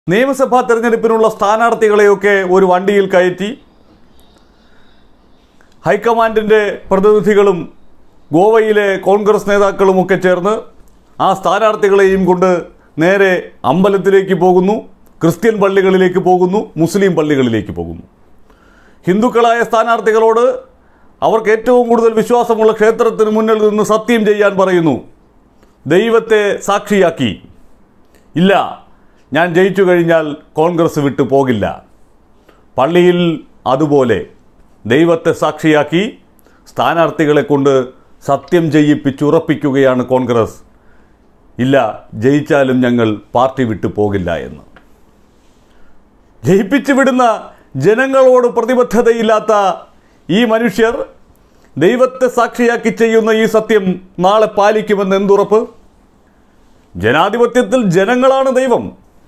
നിയമസഭാ തെരഞ്ഞെടുപ്പിനുള്ള സ്ഥാനാർത്ഥികളെയൊക്കെ ഒരു വണ്ടിയിൽ കയറ്റി ഹൈക്കമാൻഡിൻ്റെ പ്രതിനിധികളും ഗോവയിലെ കോൺഗ്രസ് നേതാക്കളുമൊക്കെ ചേർന്ന് ആ സ്ഥാനാർത്ഥികളെയും കൊണ്ട് നേരെ അമ്പലത്തിലേക്ക് പോകുന്നു ക്രിസ്ത്യൻ പള്ളികളിലേക്ക് പോകുന്നു മുസ്ലിം പള്ളികളിലേക്ക് പോകുന്നു ഹിന്ദുക്കളായ സ്ഥാനാർത്ഥികളോട് അവർക്ക് ഏറ്റവും കൂടുതൽ വിശ്വാസമുള്ള ക്ഷേത്രത്തിന് മുന്നിൽ നിന്ന് സത്യം ചെയ്യാൻ പറയുന്നു ദൈവത്തെ സാക്ഷിയാക്കി ഇല്ല ഞാൻ ജയിച്ചു കഴിഞ്ഞാൽ കോൺഗ്രസ് വിട്ടു പോകില്ല പള്ളിയിൽ അതുപോലെ ദൈവത്തെ സാക്ഷിയാക്കി സ്ഥാനാർത്ഥികളെ കൊണ്ട് സത്യം ചെയ്യിപ്പിച്ചുറപ്പിക്കുകയാണ് കോൺഗ്രസ് ഇല്ല ജയിച്ചാലും ഞങ്ങൾ പാർട്ടി വിട്ടു പോകില്ല എന്ന് ജയിപ്പിച്ചു വിടുന്ന ജനങ്ങളോട് പ്രതിബദ്ധതയില്ലാത്ത ഈ മനുഷ്യർ ദൈവത്തെ സാക്ഷിയാക്കി ചെയ്യുന്ന ഈ സത്യം നാളെ പാലിക്കുമെന്ന് എന്തുറപ്പ് ജനാധിപത്യത്തിൽ ജനങ്ങളാണ് ദൈവം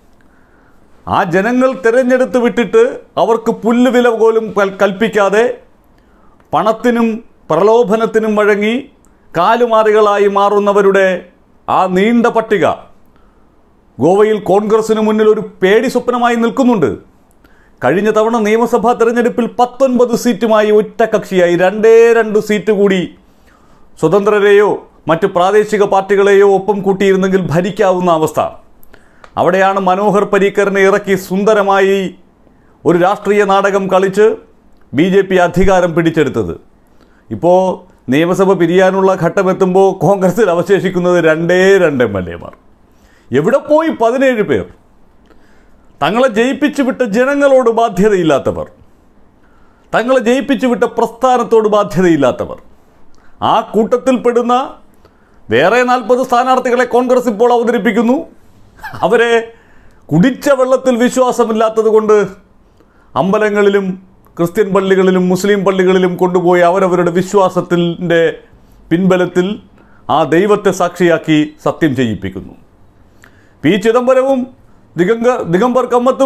ആ ജനങ്ങൾ തിരഞ്ഞെടുത്ത് വിട്ടിട്ട് അവർക്ക് പുല്ലുവില പോലും കൽ- കൽപ്പിക്കാതെ പണത്തിനും പ്രലോഭനത്തിനും വഴങ്ങി കാലുമാറികളായി മാറുന്നവരുടെ ആ നീണ്ട പട്ടിക ഗോവയിൽ കോൺഗ്രസിന് മുന്നിൽ ഒരു പേടി സ്വപ്നമായി നിൽക്കുന്നുണ്ട് കഴിഞ്ഞ തവണ നിയമസഭാ തെരഞ്ഞെടുപ്പിൽ പത്തൊൻപത് സീറ്റുമായി ഒറ്റ കക്ഷിയായി രണ്ടേ രണ്ട് സീറ്റ് കൂടി സ്വതന്ത്രരെയോ മറ്റ് പ്രാദേശിക പാർട്ടികളെയോ ഒപ്പം കൂട്ടിയിരുന്നെങ്കിൽ ഭരിക്കാവുന്ന അവസ്ഥ അവിടെയാണ് മനോഹർ പരീക്കറിനെ ഇറക്കി സുന്ദരമായി ഒരു രാഷ്ട്രീയ നാടകം കളിച്ച് ബി ജെ പി അധികാരം പിടിച്ചെടുത്തത് ഇപ്പോൾ നിയമസഭ പിരിയാനുള്ള ഘട്ടമെത്തുമ്പോൾ കോൺഗ്രസിൽ അവശേഷിക്കുന്നത് രണ്ടേ രണ്ട് എം എൽ എമാർ എവിടെ പോയി പതിനേഴ് പേർ തങ്ങളെ ജയിപ്പിച്ചു വിട്ട ജനങ്ങളോട് ബാധ്യതയില്ലാത്തവർ തങ്ങളെ ജയിപ്പിച്ചു വിട്ട പ്രസ്ഥാനത്തോട് ബാധ്യതയില്ലാത്തവർ ആ കൂട്ടത്തിൽപ്പെടുന്ന വേറെ നാൽപ്പത് സ്ഥാനാർത്ഥികളെ കോൺഗ്രസ് ഇപ്പോൾ അവതരിപ്പിക്കുന്നു അവരെ കുടിച്ച വെള്ളത്തിൽ വിശ്വാസമില്ലാത്തത് കൊണ്ട് അമ്പലങ്ങളിലും ക്രിസ്ത്യൻ പള്ളികളിലും മുസ്ലിം പള്ളികളിലും കൊണ്ടുപോയി അവരവരുടെ വിശ്വാസത്തിൻ്റെ പിൻബലത്തിൽ ആ ദൈവത്തെ സാക്ഷിയാക്കി സത്യം ചെയ്യിപ്പിക്കുന്നു പി ചിദംബരവും ദിഗംഗ ദിഗംബർ കമ്മത്തും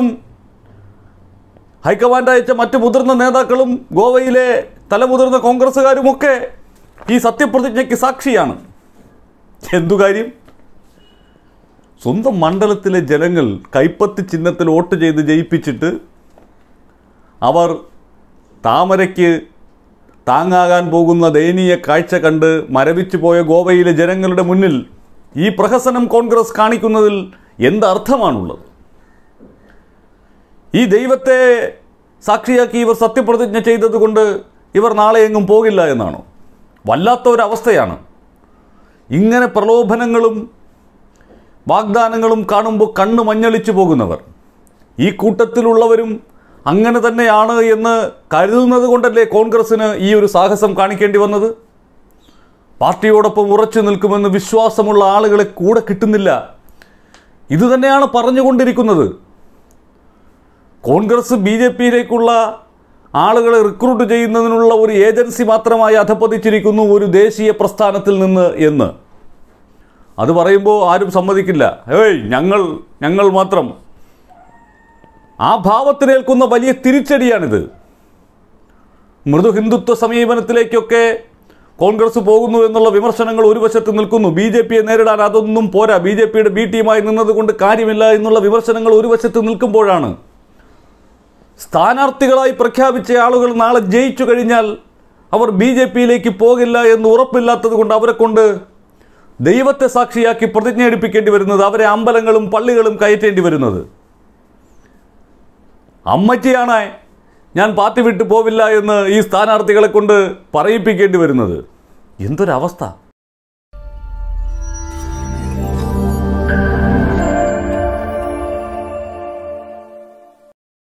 ഹൈക്കമാൻഡ് അയച്ച മറ്റ് മുതിർന്ന നേതാക്കളും ഗോവയിലെ തലമുതിർന്ന കോൺഗ്രസ്സുകാരുമൊക്കെ ഈ സത്യപ്രതിജ്ഞയ്ക്ക് സാക്ഷിയാണ് എന്തു കാര്യം സ്വന്തം മണ്ഡലത്തിലെ ജനങ്ങൾ കൈപ്പത്തി ചിഹ്നത്തിൽ വോട്ട് ചെയ്ത് ജയിപ്പിച്ചിട്ട് അവർ താമരയ്ക്ക് താങ്ങാകാൻ പോകുന്ന ദയനീയ കാഴ്ച കണ്ട് മരവിച്ചു പോയ ഗോവയിലെ ജനങ്ങളുടെ മുന്നിൽ ഈ പ്രഹസനം കോൺഗ്രസ് കാണിക്കുന്നതിൽ എന്തർത്ഥമാണുള്ളത് ഈ ദൈവത്തെ സാക്ഷിയാക്കി ഇവർ സത്യപ്രതിജ്ഞ ചെയ്തതുകൊണ്ട് ഇവർ നാളെ എങ്ങും പോകില്ല എന്നാണോ വല്ലാത്ത ഒരവസ്ഥയാണ് ഇങ്ങനെ പ്രലോഭനങ്ങളും വാഗ്ദാനങ്ങളും കാണുമ്പോൾ കണ്ണ് മഞ്ഞളിച്ചു പോകുന്നവർ ഈ കൂട്ടത്തിലുള്ളവരും അങ്ങനെ തന്നെയാണ് എന്ന് കരുതുന്നത് കൊണ്ടല്ലേ കോൺഗ്രസ്സിന് ഈ ഒരു സാഹസം കാണിക്കേണ്ടി വന്നത് പാർട്ടിയോടൊപ്പം ഉറച്ചു നിൽക്കുമെന്ന് വിശ്വാസമുള്ള ആളുകളെ കൂടെ കിട്ടുന്നില്ല ഇത് തന്നെയാണ് പറഞ്ഞുകൊണ്ടിരിക്കുന്നത് കോൺഗ്രസ് ബി ജെ പിയിലേക്കുള്ള ആളുകളെ റിക്രൂട്ട് ചെയ്യുന്നതിനുള്ള ഒരു ഏജൻസി മാത്രമായി അധപ്പതിച്ചിരിക്കുന്നു ഒരു ദേശീയ പ്രസ്ഥാനത്തിൽ നിന്ന് എന്ന് അത് പറയുമ്പോൾ ആരും സമ്മതിക്കില്ല ഏയ് ഞങ്ങൾ ഞങ്ങൾ മാത്രം ആ ഭാവത്തിനേൽക്കുന്ന വലിയ തിരിച്ചടിയാണിത് മൃദു ഹിന്ദുത്വ സമീപനത്തിലേക്കൊക്കെ കോൺഗ്രസ് പോകുന്നു എന്നുള്ള വിമർശനങ്ങൾ ഒരു വശത്ത് നിൽക്കുന്നു ബി ജെ പിയെ നേരിടാൻ അതൊന്നും പോരാ ബി ജെ പിയുടെ ബി ടീമായി നിന്നതുകൊണ്ട് കാര്യമില്ല എന്നുള്ള വിമർശനങ്ങൾ ഒരു വശത്ത് നിൽക്കുമ്പോഴാണ് സ്ഥാനാർത്ഥികളായി പ്രഖ്യാപിച്ച ആളുകൾ നാളെ ജയിച്ചു കഴിഞ്ഞാൽ അവർ ബി ജെ പിയിലേക്ക് പോകില്ല എന്ന് ഉറപ്പില്ലാത്തത് കൊണ്ട് അവരെ കൊണ്ട് ദൈവത്തെ സാക്ഷിയാക്കി പ്രതിജ്ഞ എടുപ്പിക്കേണ്ടി വരുന്നത് അവരെ അമ്പലങ്ങളും പള്ളികളും കയറ്റേണ്ടി വരുന്നത് അമ്മച്ചിയാണ് ഞാൻ പാർട്ടി വിട്ടു പോവില്ല എന്ന് ഈ സ്ഥാനാർത്ഥികളെ കൊണ്ട് പറയിപ്പിക്കേണ്ടി വരുന്നത് എന്തൊരവസ്ഥ